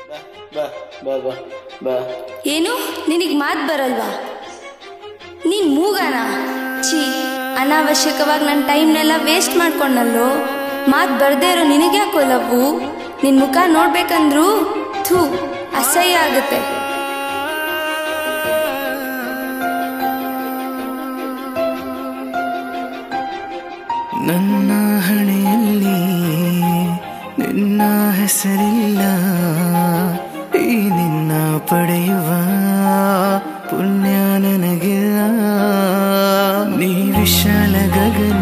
ಬಾ ಬಾ ಬಾ ಬಾ ಏನು ನಿನಗೆ ಮಾತು ಬರಲ್ವಾ ನೀನು ಮೂಗನ ಛೀ ಅನಾವಶ್ಯಕವಾಗಿ ನನ್ನ ಟೈಮ್ನೆಲ್ಲ ವೇಸ್ಟ್ ಮಾಡ್ಕೊಂಡಲ್ಲೋ ಮಾತು ಬರ್ದೇ ಇರೋ ನಿನಗೆ ಯಾಕೋ ಲವ್ವು ನಿನ್ನ ಮುಖ ನೋಡ್ಬೇಕಂದ್ರೂ ಥೂ ಅಸಹ್ಯ ಆಗುತ್ತೆ ನನ್ನ ಹಣೆಯಲ್ಲಿ ನಿನ್ನ ಹೆಸರಿಲ್ಲ ಈ ನಿನ್ನ ಪಡೆಯುವ ಪುಣ್ಯ ನನಗಿಲ್ಲ ನೀ ವಿಶಾಲ ಗಗನ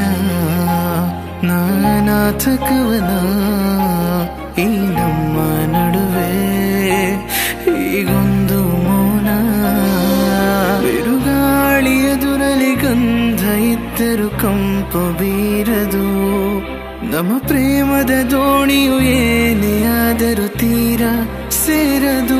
ನಾನಾಥ ಕವನ ಈ ನಮ್ಮ ನಡುವೆ ಈಗೊಂದು ಮೌನ ಬಿರುಗಾಳಿ ಎದುರಲಿ ಗಂಧ ಇದ್ದರು ಕಂಪು ಬೀರದು ನಮ್ಮ ಪ್ರೇಮದ ದೋಣಿಯು ಏನೇ ಆದರೂ ತೀರ ಸೇರದು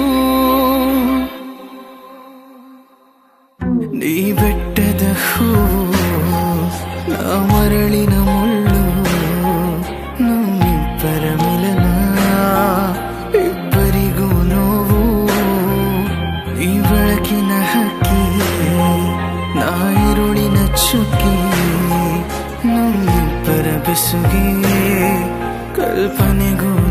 ನೀ ಬೆಟ್ಟದ ಹೂವು ನಾ ಮರಳಿನ ಮುಳ್ಳು ನಮ್ಮಿಬ್ಬರ ಮಿಲನ ಇಬ್ಬರಿಗೂ ನೋವು ಈ ಬೆಳಕಿನ ಹಕ್ಕಿ ನಾ ಇರುಳಿನ ಚುಕ್ಕಿ ನಮ್ಮಿಬ್ಬರ ಬೆಸುಗೆ ಕಲ್ಪನೆಗೂ